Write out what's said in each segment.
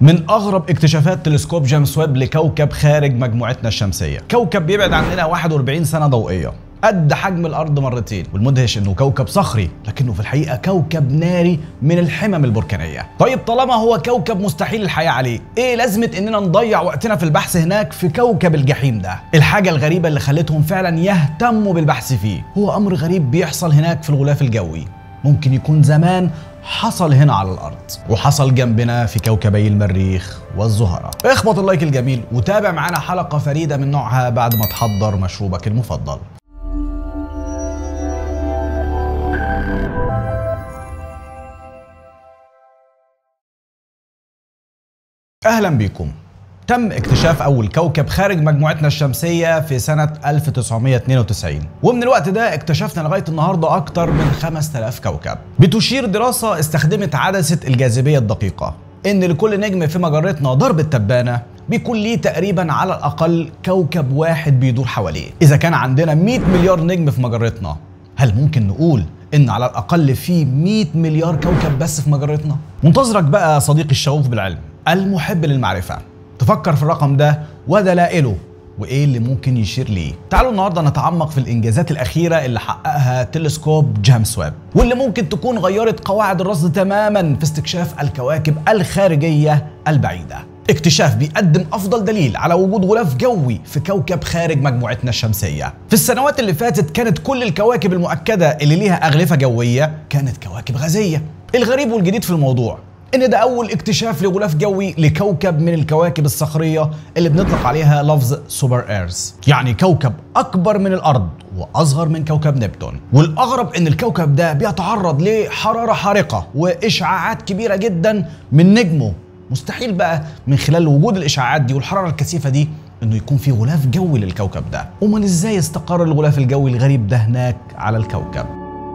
من اغرب اكتشافات تلسكوب جيمس ويب لكوكب خارج مجموعتنا الشمسيه كوكب بيبعد عننا 41 سنه ضوئيه قد حجم الارض مرتين والمدهش انه كوكب صخري لكنه في الحقيقه كوكب ناري من الحمم البركانيه طيب طالما هو كوكب مستحيل الحياه عليه ايه لازمه اننا نضيع وقتنا في البحث هناك في كوكب الجحيم ده الحاجه الغريبه اللي خلتهم فعلا يهتموا بالبحث فيه هو امر غريب بيحصل هناك في الغلاف الجوي ممكن يكون زمان حصل هنا على الارض وحصل جنبنا في كوكبي المريخ والزهره اخبط اللايك الجميل وتابع معانا حلقه فريده من نوعها بعد ما تحضر مشروبك المفضل اهلا بيكم تم اكتشاف اول كوكب خارج مجموعتنا الشمسيه في سنه 1992 ومن الوقت ده اكتشفنا لغايه النهارده اكتر من 5000 كوكب بتشير دراسه استخدمت عدسه الجاذبيه الدقيقه ان لكل نجم في مجرتنا ضرب التبانه بيكون ليه تقريبا على الاقل كوكب واحد بيدور حواليه اذا كان عندنا 100 مليار نجم في مجرتنا هل ممكن نقول ان على الاقل في 100 مليار كوكب بس في مجرتنا منتظرك بقى صديقي الشغوف بالعلم المحب للمعرفه تفكر في الرقم ده ودلائله وايه اللي ممكن يشير ليه تعالوا النهارده نتعمق في الانجازات الاخيره اللي حققها تلسكوب جيمس ويب واللي ممكن تكون غيرت قواعد الرصد تماما في استكشاف الكواكب الخارجيه البعيده اكتشاف بيقدم افضل دليل على وجود غلاف جوي في كوكب خارج مجموعتنا الشمسيه في السنوات اللي فاتت كانت كل الكواكب المؤكده اللي ليها اغلفه جويه كانت كواكب غازيه الغريب والجديد في الموضوع ان ده اول اكتشاف لغلاف جوي لكوكب من الكواكب الصخريه اللي بنطلق عليها لفظ سوبر ايرز يعني كوكب اكبر من الارض واصغر من كوكب نبتون والاغرب ان الكوكب ده بيتعرض لحراره حارقه واشعاعات كبيره جدا من نجمه مستحيل بقى من خلال وجود الاشعاعات دي والحراره الكثيفه دي انه يكون في غلاف جوي للكوكب ده امال ازاي استقر الغلاف الجوي الغريب ده هناك على الكوكب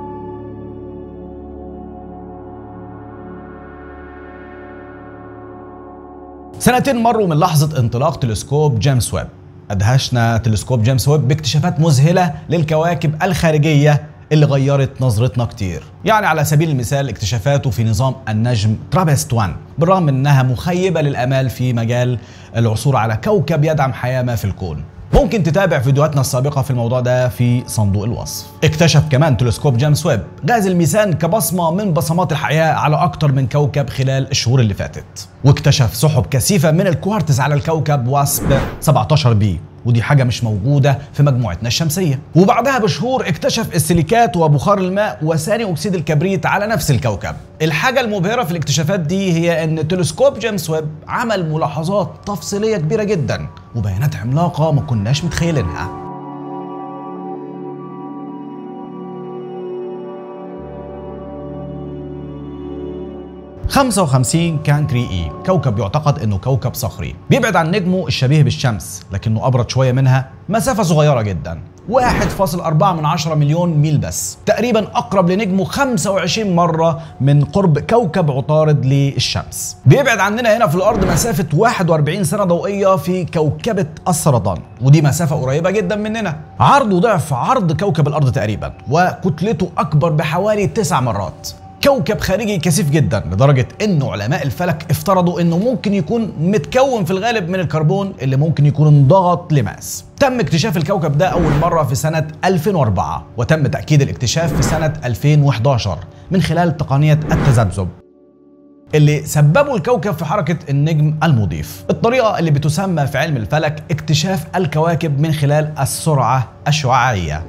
سنتين مروا من لحظة انطلاق تلسكوب جيمس ويب أدهشنا تلسكوب جيمس ويب باكتشافات مذهلة للكواكب الخارجية اللي غيرت نظرتنا كتير يعني على سبيل المثال اكتشافاته في نظام النجم ترابست 1 بالرغم انها مخيبة للامال في مجال العثور على كوكب يدعم حياة ما في الكون ممكن تتابع فيديوهاتنا السابقة في الموضوع ده في صندوق الوصف اكتشف كمان تلسكوب جيمس ويب غاز الميثان كبصمة من بصمات الحياة على أكتر من كوكب خلال الشهور اللي فاتت واكتشف سحب كثيفة من الكوارتز على الكوكب واسب 17 بي ودي حاجة مش موجودة في مجموعتنا الشمسية وبعدها بشهور اكتشف السيليكات وبخار الماء وثاني أكسيد الكبريت على نفس الكوكب الحاجة المبهرة في الاكتشافات دي هي أن تلسكوب جيمس ويب عمل ملاحظات تفصيلية كبيرة جدا وبيانات عملاقة ما كناش متخيلينها خمسة وخمسين كانكري اي كوكب يعتقد انه كوكب صخري بيبعد عن نجمه الشبيه بالشمس لكنه ابرد شويه منها مسافه صغيره جدا 1.4 من 10 مليون ميل بس تقريبا اقرب لنجمه 25 مره من قرب كوكب عطارد للشمس بيبعد عننا هنا في الارض مسافه 41 سنه ضوئيه في كوكبه السرطان ودي مسافه قريبه جدا مننا عرضه ضعف عرض كوكب الارض تقريبا وكتلته اكبر بحوالي 9 مرات كوكب خارجي كثيف جدا لدرجة انه علماء الفلك افترضوا انه ممكن يكون متكون في الغالب من الكربون اللي ممكن يكون انضغط لماس تم اكتشاف الكوكب ده اول مرة في سنة 2004 وتم تأكيد الاكتشاف في سنة 2011 من خلال تقنية التذبذب اللي سببوا الكوكب في حركة النجم المضيف الطريقة اللي بتسمى في علم الفلك اكتشاف الكواكب من خلال السرعة الشعاعية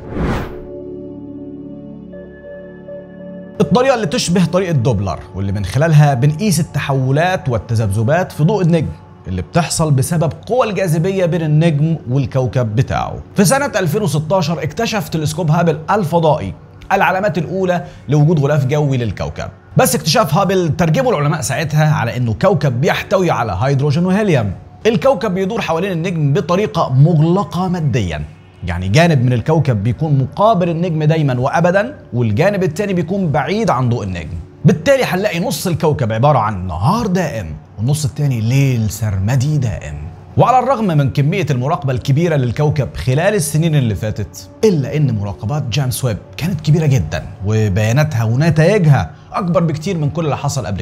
الطريقة اللي تشبه طريقة دوبلر واللي من خلالها بنقيس التحولات والتذبذبات في ضوء النجم اللي بتحصل بسبب قوى الجاذبية بين النجم والكوكب بتاعه في سنة 2016 اكتشف تلسكوب هابل الفضائي العلامات الأولى لوجود غلاف جوي للكوكب بس اكتشاف هابل ترجمه العلماء ساعتها على انه كوكب بيحتوي على هيدروجين وهيليوم الكوكب بيدور حوالين النجم بطريقة مغلقة ماديا يعني جانب من الكوكب بيكون مقابل النجم دايما وابدا والجانب الثاني بيكون بعيد عن ضوء النجم بالتالي هنلاقي نص الكوكب عباره عن نهار دائم والنص الثاني ليل سرمدي دائم وعلى الرغم من كمية المراقبة الكبيرة للكوكب خلال السنين اللي فاتت إلا إن مراقبات جيمس ويب كانت كبيرة جدا وبياناتها ونتائجها أكبر بكتير من كل اللي حصل قبل كده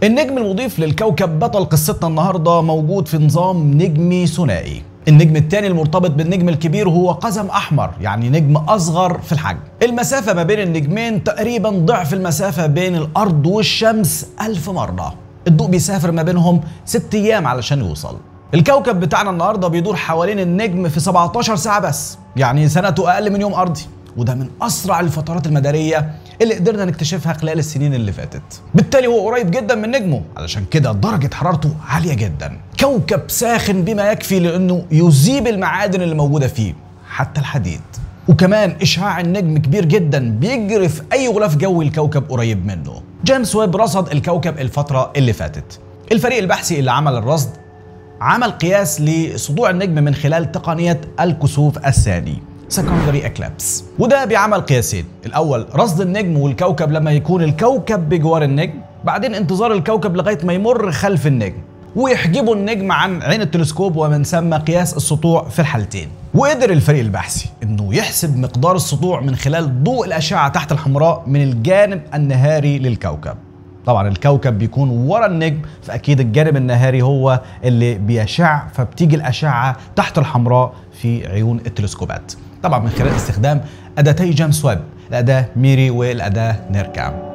النجم المضيف للكوكب بطل قصتنا النهارده موجود في نظام نجمي ثنائي النجم الثاني المرتبط بالنجم الكبير هو قزم احمر يعني نجم اصغر في الحجم المسافه ما بين النجمين تقريبا ضعف المسافه بين الارض والشمس ألف مره الضوء بيسافر ما بينهم ست ايام علشان يوصل الكوكب بتاعنا النهارده بيدور حوالين النجم في 17 ساعه بس يعني سنته اقل من يوم ارضي وده من اسرع الفترات المداريه اللي قدرنا نكتشفها خلال السنين اللي فاتت بالتالي هو قريب جدا من نجمه علشان كده درجه حرارته عاليه جدا كوكب ساخن بما يكفي لانه يذيب المعادن اللي موجوده فيه حتى الحديد وكمان اشعاع النجم كبير جدا بيجري في اي غلاف جوي الكوكب قريب منه جيمس ويب رصد الكوكب الفتره اللي فاتت الفريق البحثي اللي عمل الرصد عمل قياس لسطوع النجم من خلال تقنيه الكسوف الثاني secondary eclipse وده بيعمل قياسين الاول رصد النجم والكوكب لما يكون الكوكب بجوار النجم بعدين انتظار الكوكب لغايه ما يمر خلف النجم ويحجبوا النجم عن عين التلسكوب ومن ثم قياس السطوع في الحالتين وقدر الفريق البحثي انه يحسب مقدار السطوع من خلال ضوء الاشعه تحت الحمراء من الجانب النهاري للكوكب طبعا الكوكب بيكون ورا النجم فاكيد الجانب النهاري هو اللي بيشع فبتيجي الاشعه تحت الحمراء في عيون التلسكوبات طبعا من خلال استخدام اداتي جيمس ويب الاداه ميري والاداه نيركام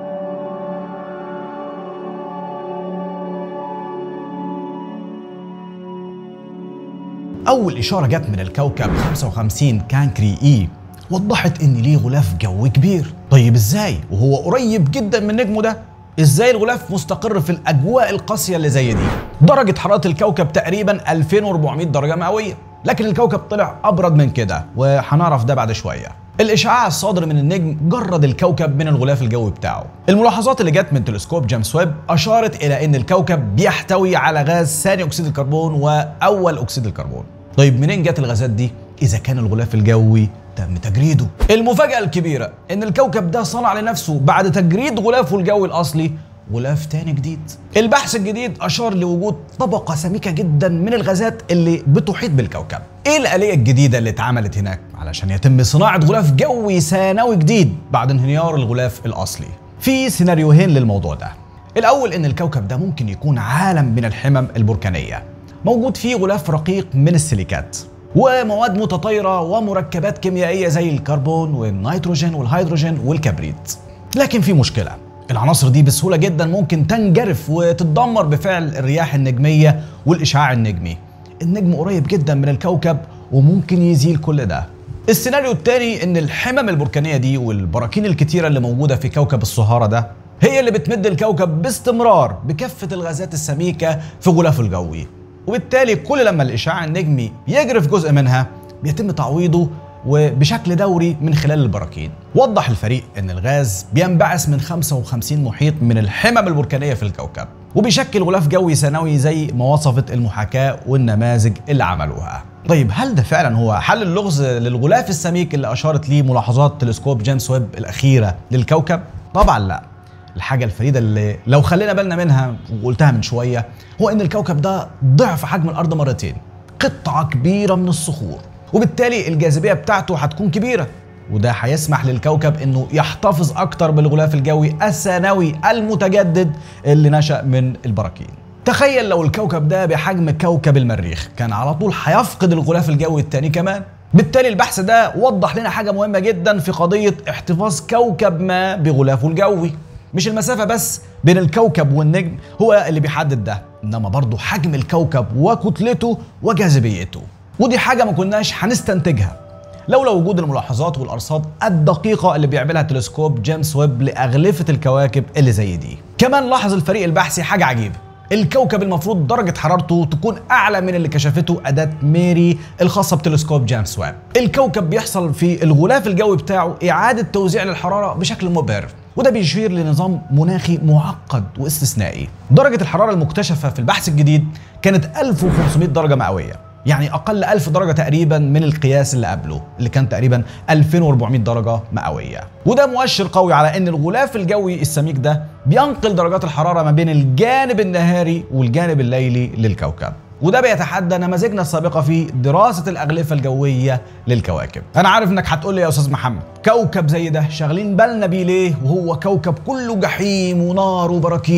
أول إشارة جت من الكوكب 55 كانكري إي وضحت إن ليه غلاف جوي كبير طيب إزاي وهو قريب جدا من نجمه ده ازاي الغلاف مستقر في الاجواء القاسيه اللي زي دي درجه حراره الكوكب تقريبا 2400 درجه مئويه لكن الكوكب طلع ابرد من كده وهنعرف ده بعد شويه الاشعاع الصادر من النجم جرد الكوكب من الغلاف الجوي بتاعه الملاحظات اللي جت من تلسكوب جيمس ويب اشارت الى ان الكوكب بيحتوي على غاز ثاني اكسيد الكربون واول اكسيد الكربون طيب منين جت الغازات دي اذا كان الغلاف الجوي تم تجريده المفاجأة الكبيرة إن الكوكب ده صنع لنفسه بعد تجريد غلافه الجوي الأصلي غلاف تاني جديد البحث الجديد أشار لوجود طبقة سميكة جدا من الغازات اللي بتحيط بالكوكب إيه الآلية الجديدة اللي اتعملت هناك علشان يتم صناعة غلاف جوي ثانوي جديد بعد انهيار الغلاف الأصلي في سيناريوهين للموضوع ده الأول إن الكوكب ده ممكن يكون عالم من الحمم البركانية موجود فيه غلاف رقيق من السيليكات ومواد متطايرة ومركبات كيميائية زي الكربون والنيتروجين والهيدروجين والكبريت لكن في مشكلة العناصر دي بسهولة جدا ممكن تنجرف وتتدمر بفعل الرياح النجمية والإشعاع النجمي النجم قريب جدا من الكوكب وممكن يزيل كل ده السيناريو الثاني ان الحمم البركانية دي والبراكين الكتيرة اللي موجودة في كوكب الصهارة ده هي اللي بتمد الكوكب باستمرار بكافة الغازات السميكة في غلافه الجوي وبالتالي كل لما الاشعاع النجمي يجرف جزء منها بيتم تعويضه وبشكل دوري من خلال البراكين وضح الفريق ان الغاز بينبعث من 55 محيط من الحمم البركانيه في الكوكب وبيشكل غلاف جوي ثانوي زي ما وصفت المحاكاه والنماذج اللي عملوها طيب هل ده فعلا هو حل اللغز للغلاف السميك اللي اشارت ليه ملاحظات تلسكوب جيمس ويب الاخيره للكوكب طبعا لا الحاجة الفريدة اللي لو خلينا بالنا منها وقلتها من شوية هو إن الكوكب ده ضعف حجم الأرض مرتين قطعة كبيرة من الصخور وبالتالي الجاذبية بتاعته هتكون كبيرة وده هيسمح للكوكب انه يحتفظ اكتر بالغلاف الجوي الثانوي المتجدد اللي نشأ من البراكين تخيل لو الكوكب ده بحجم كوكب المريخ كان على طول هيفقد الغلاف الجوي الثاني كمان بالتالي البحث ده وضح لنا حاجة مهمة جدا في قضية احتفاظ كوكب ما بغلافه الجوي مش المسافة بس بين الكوكب والنجم هو اللي بيحدد ده انما برضه حجم الكوكب وكتلته وجاذبيته ودي حاجة ما كناش هنستنتجها لولا وجود الملاحظات والارصاد الدقيقة اللي بيعملها تلسكوب جيمس ويب لأغلفة الكواكب اللي زي دي كمان لاحظ الفريق البحثي حاجة عجيبة الكوكب المفروض درجة حرارته تكون أعلى من اللي كشفته أداة ميري الخاصة بتلسكوب جيمس ويب الكوكب بيحصل في الغلاف الجوي بتاعه إعادة توزيع للحرارة بشكل مبهر وده بيشير لنظام مناخي معقد واستثنائي درجة الحرارة المكتشفة في البحث الجديد كانت 1500 درجة مئوية يعني أقل 1000 درجة تقريبا من القياس اللي قبله اللي كان تقريبا 2400 درجة مئوية وده مؤشر قوي على أن الغلاف الجوي السميك ده بينقل درجات الحرارة ما بين الجانب النهاري والجانب الليلي للكوكب وده بيتحدى نماذجنا السابقه في دراسه الاغلفه الجويه للكواكب انا عارف انك هتقول لي يا استاذ محمد كوكب زي ده شاغلين بالنا بيه ليه وهو كوكب كله جحيم ونار وبراكين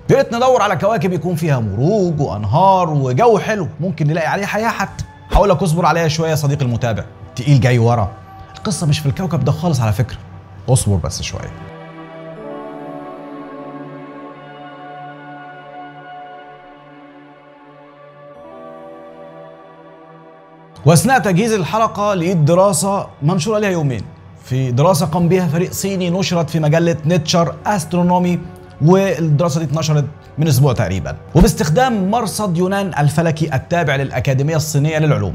يا ريت ندور على كواكب يكون فيها مروج وانهار وجو حلو ممكن نلاقي عليه حياه حتى هقول لك اصبر عليا شويه يا صديقي المتابع تقيل جاي ورا القصه مش في الكوكب ده خالص على فكره اصبر بس شويه واثناء تجهيز الحلقه لقيت دراسه منشوره لها يومين في دراسه قام بها فريق صيني نشرت في مجله نيتشر استرونومي والدراسه دي اتنشرت من اسبوع تقريبا وباستخدام مرصد يونان الفلكي التابع للاكاديميه الصينيه للعلوم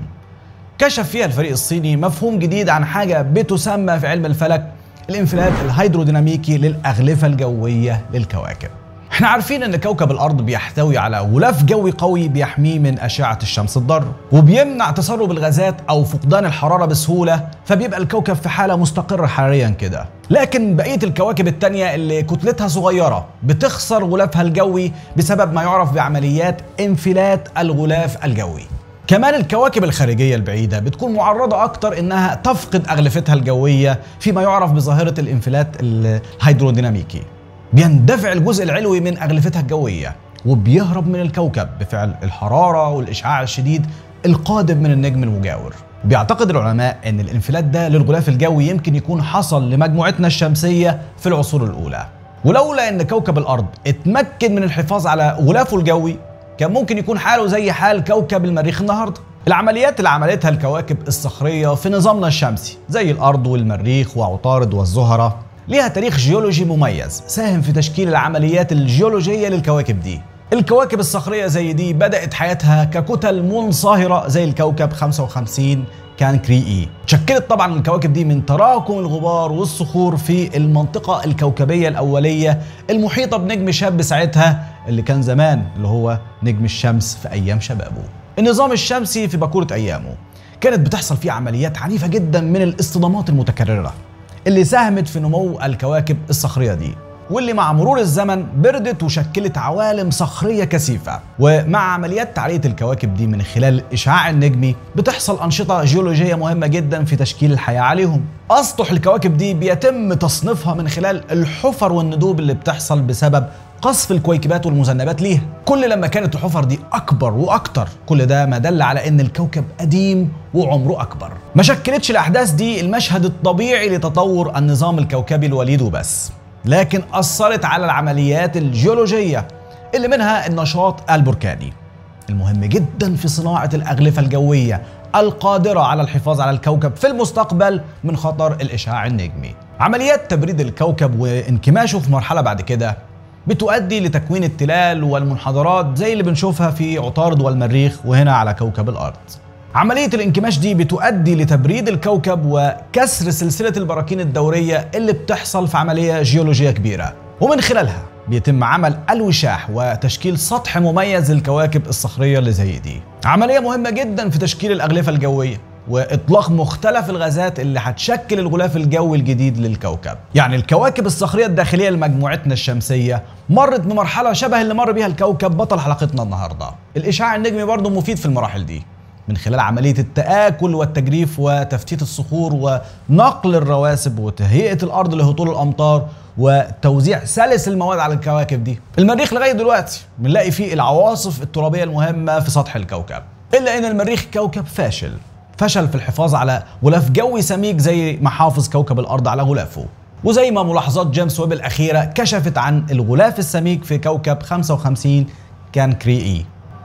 كشف فيها الفريق الصيني مفهوم جديد عن حاجه بتسمى في علم الفلك الانفلات الهيدروديناميكي للاغلفه الجويه للكواكب احنا عارفين ان كوكب الارض بيحتوي على غلاف جوي قوي بيحميه من اشعه الشمس الضاره وبيمنع تسرب الغازات او فقدان الحراره بسهوله فبيبقى الكوكب في حاله مستقره حراريا كده لكن بقيه الكواكب التانية اللي كتلتها صغيره بتخسر غلافها الجوي بسبب ما يعرف بعمليات انفلات الغلاف الجوي كمان الكواكب الخارجية البعيدة بتكون معرضة أكتر إنها تفقد أغلفتها الجوية فيما يعرف بظاهرة الانفلات الهيدروديناميكي بيندفع الجزء العلوي من أغلفتها الجوية وبيهرب من الكوكب بفعل الحرارة والإشعاع الشديد القادم من النجم المجاور بيعتقد العلماء ان الانفلات ده للغلاف الجوي يمكن يكون حصل لمجموعتنا الشمسية في العصور الأولى ولولا ان كوكب الأرض اتمكن من الحفاظ على غلافه الجوي كان ممكن يكون حاله زي حال كوكب المريخ النهارده العمليات اللي عملتها الكواكب الصخرية في نظامنا الشمسي زي الأرض والمريخ وعطارد والزهرة ليها تاريخ جيولوجي مميز ساهم في تشكيل العمليات الجيولوجية للكواكب دي الكواكب الصخرية زي دي بدأت حياتها ككتل منصهرة زي الكوكب 55 كان كريئي تشكلت طبعا الكواكب دي من تراكم الغبار والصخور في المنطقة الكوكبية الأولية المحيطة بنجم شاب ساعتها اللي كان زمان اللي هو نجم الشمس في أيام شبابه النظام الشمسي في باكورة أيامه كانت بتحصل فيه عمليات عنيفة جدا من الاصطدامات المتكررة اللي ساهمت في نمو الكواكب الصخرية دي واللي مع مرور الزمن بردت وشكلت عوالم صخريه كثيفه ومع عمليات تعريه الكواكب دي من خلال الاشعاع النجمي بتحصل انشطه جيولوجيه مهمه جدا في تشكيل الحياه عليهم اسطح الكواكب دي بيتم تصنيفها من خلال الحفر والندوب اللي بتحصل بسبب قصف الكويكبات والمذنبات ليها كل لما كانت الحفر دي اكبر واكتر كل ده ما دل على ان الكوكب قديم وعمره اكبر ما شكلتش الاحداث دي المشهد الطبيعي لتطور النظام الكوكبي الوليد وبس لكن أثرت على العمليات الجيولوجية اللي منها النشاط البركاني المهم جدا في صناعة الأغلفة الجوية القادرة على الحفاظ على الكوكب في المستقبل من خطر الإشعاع النجمي عمليات تبريد الكوكب وانكماشه في مرحلة بعد كده بتؤدي لتكوين التلال والمنحدرات زي اللي بنشوفها في عطارد والمريخ وهنا على كوكب الأرض عملية الانكماش دي بتؤدي لتبريد الكوكب وكسر سلسلة البراكين الدورية اللي بتحصل في عملية جيولوجية كبيرة ومن خلالها بيتم عمل الوشاح وتشكيل سطح مميز للكواكب الصخرية اللي زي دي عملية مهمة جدا في تشكيل الأغلفة الجوية واطلاق مختلف الغازات اللي هتشكل الغلاف الجوي الجديد للكوكب يعني الكواكب الصخريه الداخليه لمجموعتنا الشمسيه مرت بمرحله شبه اللي مر بيها الكوكب بطل حلقتنا النهارده الاشعاع النجمي برضه مفيد في المراحل دي من خلال عملية التآكل والتجريف وتفتيت الصخور ونقل الرواسب وتهيئة الأرض لهطول الأمطار وتوزيع سلس المواد على الكواكب دي المريخ لغاية دلوقتي بنلاقي فيه العواصف الترابية المهمة في سطح الكوكب إلا أن المريخ كوكب فاشل فشل في الحفاظ على غلاف جوي سميك زي ما حافظ كوكب الأرض على غلافه وزي ما ملاحظات جيمس ويب الأخيرة كشفت عن الغلاف السميك في كوكب 55 كان كريئي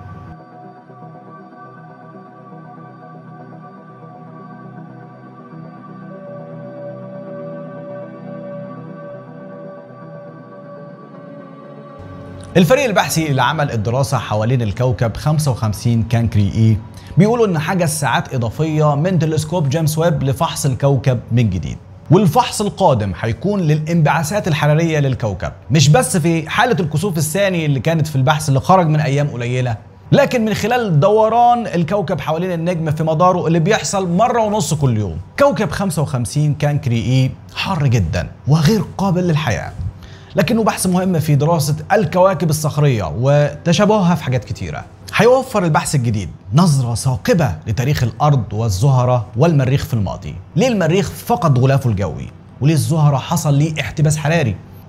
الفريق البحثي اللي عمل الدراسة حوالين الكوكب 55 كانكري اي بيقولوا ان حجز ساعات اضافية من تلسكوب جيمس ويب لفحص الكوكب من جديد والفحص القادم هيكون للانبعاثات الحرارية للكوكب مش بس في حالة الكسوف الثاني اللي كانت في البحث اللي خرج من ايام قليلة لكن من خلال دوران الكوكب حوالين النجم في مداره اللي بيحصل مرة ونص كل يوم كوكب 55 كانكري اي حر جدا وغير قابل للحياة لكنه بحث مهم في دراسة الكواكب الصخرية وتشابهها في حاجات كتيرة هيوفر البحث الجديد نظرة ثاقبة لتاريخ الأرض والزهرة والمريخ في الماضي ليه المريخ فقد غلافه الجوي وليه الزهرة حصل ليه احتباس حراري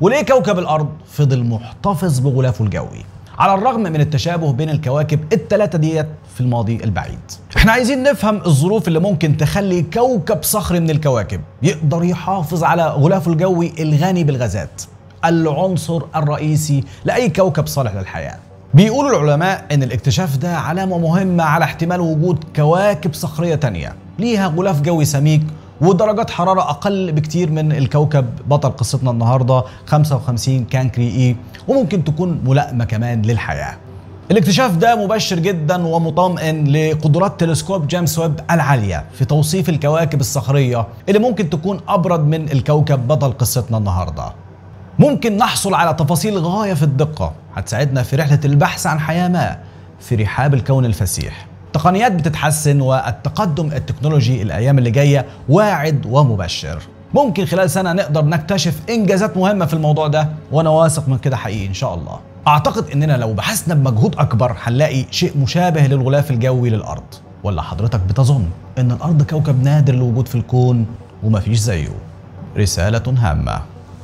وليه كوكب الأرض فضل محتفظ بغلافه الجوي على الرغم من التشابه بين الكواكب الثلاثة ديت في الماضي البعيد احنا عايزين نفهم الظروف اللي ممكن تخلي كوكب صخري من الكواكب يقدر يحافظ على غلافه الجوي الغني بالغازات العنصر الرئيسي لأي كوكب صالح للحياة بيقولوا العلماء ان الاكتشاف ده علامة مهمة على احتمال وجود كواكب صخرية تانية ليها غلاف جوي سميك ودرجات حرارة أقل بكتير من الكوكب بطل قصتنا النهاردة 55 كانكري إي وممكن تكون ملائمة كمان للحياة الاكتشاف ده مبشر جدا ومطمئن لقدرات تلسكوب جيمس ويب العالية في توصيف الكواكب الصخرية اللي ممكن تكون أبرد من الكوكب بطل قصتنا النهاردة ممكن نحصل على تفاصيل غاية في الدقة هتساعدنا في رحلة البحث عن حياة ما في رحاب الكون الفسيح تقنيات بتتحسن والتقدم التكنولوجي الايام اللي جايه واعد ومبشر ممكن خلال سنه نقدر نكتشف انجازات مهمه في الموضوع ده وانا واثق من كده حقيقي ان شاء الله اعتقد اننا لو بحثنا بمجهود اكبر هنلاقي شيء مشابه للغلاف الجوي للارض ولا حضرتك بتظن ان الارض كوكب نادر الوجود في الكون ومفيش زيه رساله هامه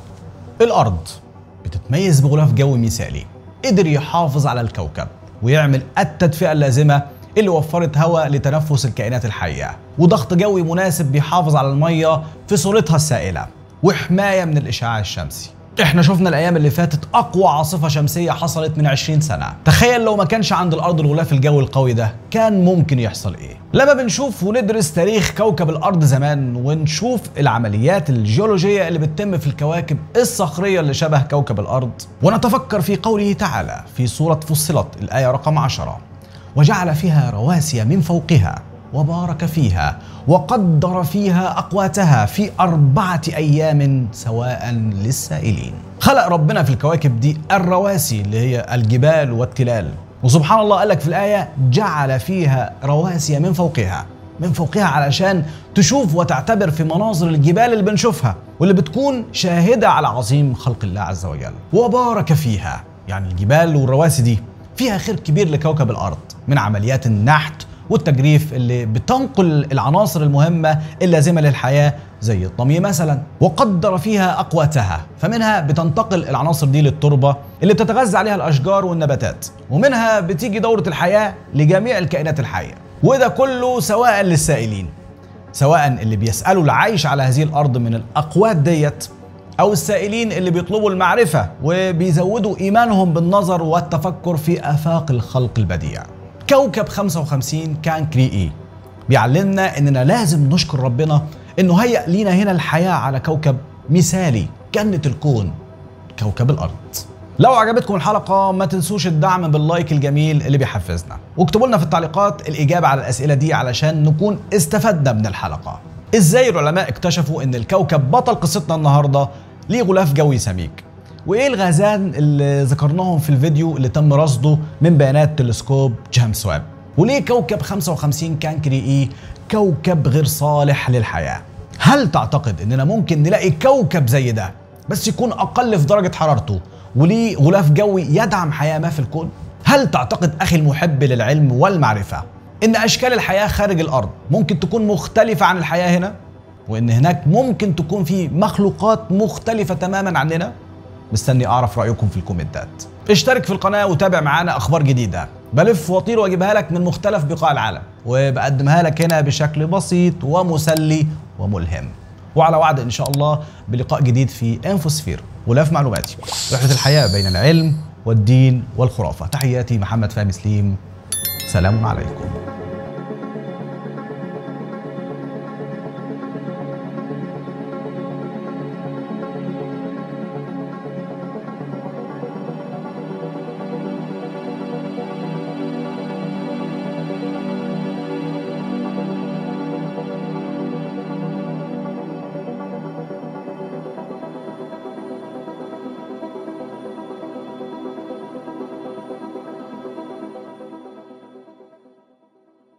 الارض بتتميز بغلاف جوي مثالي قدر يحافظ على الكوكب ويعمل التدفئه اللازمه اللي وفرت هواء لتنفس الكائنات الحية وضغط جوي مناسب بيحافظ على المية في صورتها السائلة وحماية من الإشعاع الشمسي احنا شفنا الايام اللي فاتت اقوى عاصفه شمسيه حصلت من 20 سنه تخيل لو ما كانش عند الارض الغلاف الجوي القوي ده كان ممكن يحصل ايه لما بنشوف وندرس تاريخ كوكب الارض زمان ونشوف العمليات الجيولوجيه اللي بتتم في الكواكب الصخريه اللي شبه كوكب الارض ونتفكر في قوله تعالى في سوره فصلت الايه رقم 10 وجعل فيها رواسي من فوقها وبارك فيها وقدر فيها اقواتها في اربعه ايام سواء للسائلين. خلق ربنا في الكواكب دي الرواسي اللي هي الجبال والتلال وسبحان الله قالك في الايه جعل فيها رواسي من فوقها من فوقها علشان تشوف وتعتبر في مناظر الجبال اللي بنشوفها واللي بتكون شاهده على عظيم خلق الله عز وجل وبارك فيها يعني الجبال والرواسي دي فيها خير كبير لكوكب الارض من عمليات النحت والتجريف اللي بتنقل العناصر المهمة اللازمة للحياة زي الطمي مثلا وقدر فيها أقواتها فمنها بتنتقل العناصر دي للتربة اللي بتتغذى عليها الأشجار والنباتات ومنها بتيجي دورة الحياة لجميع الكائنات الحية وده كله سواء للسائلين سواء اللي بيسألوا العيش على هذه الأرض من الأقوات ديت أو السائلين اللي بيطلبوا المعرفة وبيزودوا إيمانهم بالنظر والتفكر في آفاق الخلق البديع كوكب 55 كان كريئي بيعلمنا اننا لازم نشكر ربنا انه هيأ لينا هنا الحياة على كوكب مثالي جنة الكون كوكب الارض لو عجبتكم الحلقة ما تنسوش الدعم باللايك الجميل اللي بيحفزنا واكتبوا لنا في التعليقات الإجابة على الأسئلة دي علشان نكون استفدنا من الحلقة ازاي العلماء اكتشفوا ان الكوكب بطل قصتنا النهاردة ليه غلاف جوي سميك وايه الغازان اللي ذكرناهم في الفيديو اللي تم رصده من بيانات تلسكوب جيمس ويب وليه كوكب 55 كانكري اي كوكب غير صالح للحياه هل تعتقد اننا ممكن نلاقي كوكب زي ده بس يكون اقل في درجه حرارته وليه غلاف جوي يدعم حياه ما في الكون هل تعتقد اخي المحب للعلم والمعرفه ان اشكال الحياه خارج الارض ممكن تكون مختلفه عن الحياه هنا وان هناك ممكن تكون في مخلوقات مختلفه تماما عننا مستني اعرف رايكم في الكومنتات اشترك في القناه وتابع معانا اخبار جديده بلف واطير واجيبها لك من مختلف بقاع العالم وبقدمها لك هنا بشكل بسيط ومسلي وملهم وعلى وعد ان شاء الله بلقاء جديد في انفوسفير ولاف معلوماتي رحله الحياه بين العلم والدين والخرافه تحياتي محمد فهمي سليم سلام عليكم